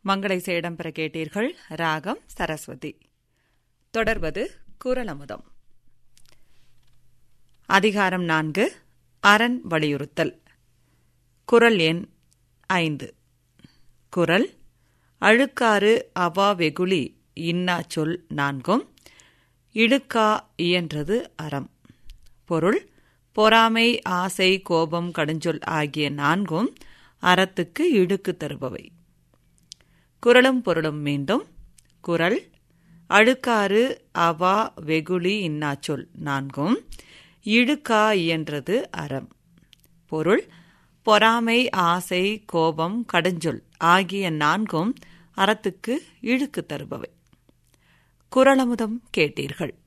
மங்களை சேடம் பெற கேட்டீர்கள் ராகம் சரஸ்வதி தொடர்வது குரலமுதம் அதிகாரம் நான்கு அரண் வலியுறுத்தல் குரல் எண் ஐந்து குரல் அழுக்காறு அவா வெகுளி இன்னா சொல் நான்கும் இழுக்கா இயன்றது அறம் பொருள் பொறாமை ஆசை கோபம் கடுஞ்சொல் ஆகிய நான்கும் அறத்துக்கு இடுக்கு தருபவை குரலும் பொருளும் மீண்டும் குரல் அழுக்காறு அவா வெகுளி இன்னாச்சொல் நான்கும் இழுக்கா இயன்றது அறம் பொருள் பொறாமை ஆசை கோபம் கடுஞ்சொல் ஆகிய நான்கும் அறத்துக்கு இழுக்கு தருபவை குரலமுதம் கேட்டீர்கள்